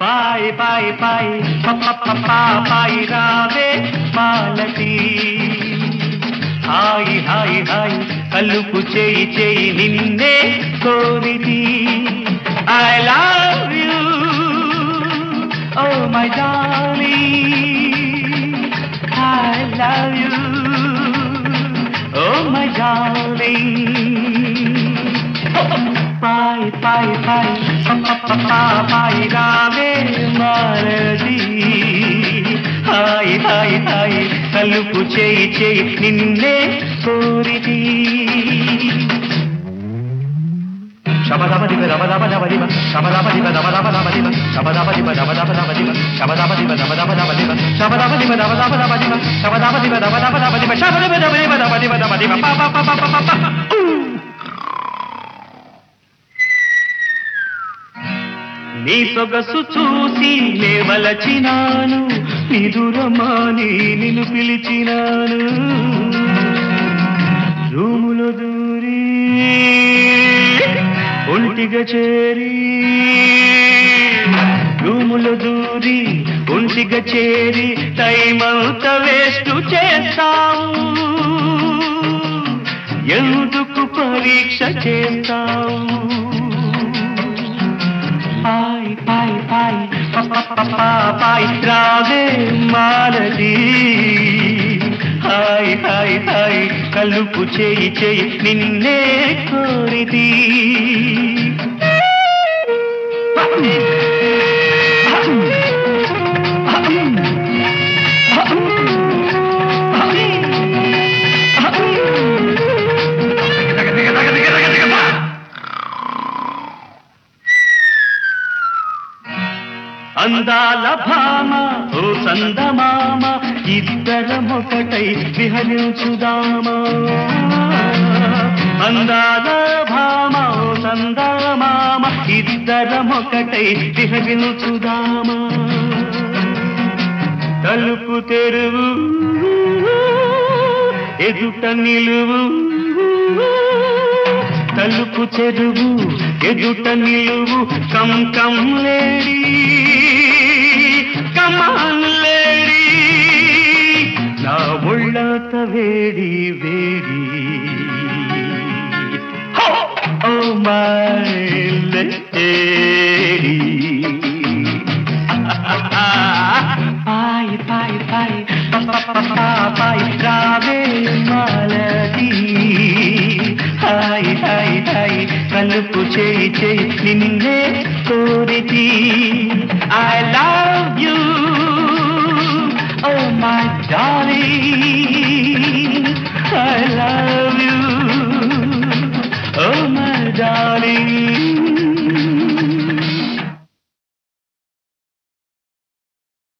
పాయి పాయి పాయి పాయి రావే మాలతి హాయి హాయి హాయి కలుపు చేయి చేయి నిన్నే కోరిది I love you oh my darling I love you oh my darling పాయి పాయి పాయి పాయి రావే మారది హాయి హాయి హాయి కలుపు చేయి చేయి నిన్నే కోరిది శబదబదిబ దబదబదబదిబ శబదబదిబ దబదబదబదిబ శబదబదిబ దబదబదబదిబ శబదబదిబ దబదబదబదిబ శబదబదిబ దబదబదబదిబ శబదబదిబ దబదబదబదిబ శబదబ దబదిబ దబదిబ దబదిబ పా పా పా పా పా పా నీ సొగసు చూసి లేవలచినాను నిదురమాని నిన్ను పిలిచినాను రూములో దూరి ఒంటిగా చేరి రూములో దూరి ఒంటిగా చేరి టైం అంతా వేస్ట్ చేస్తావు ఎందుకు పరీక్ష చేస్తావు పాయ్ పాయ్ పాయ్ పాయ్ రావే మాలది హాయ్ హాయ్ హాయ్ కలుపు చేయి చేయి నిన్నే కోరిది అందాల భామ ఓ సందమామ ఇద్దరం ఒకటై విహరించుదామా అందాల భామ ఓ సందమామ ఇద్దరం ఒకటై విహరించుదామా తలుపు తెరువు ఎదుట నిలువు తలుపు చెరువు ఎదుట నిలువు come come lady come on lady నా ఒళ్ళత వేడి వేడి ఓ మై లేడీ పాయ్ పాయ్ పాయ్ పాయ్ రావే మాలది హాయ్ హాయ్ హాయ్ కలుపు చేయి చేయి నిన్నే కోరిది I love you oh my darling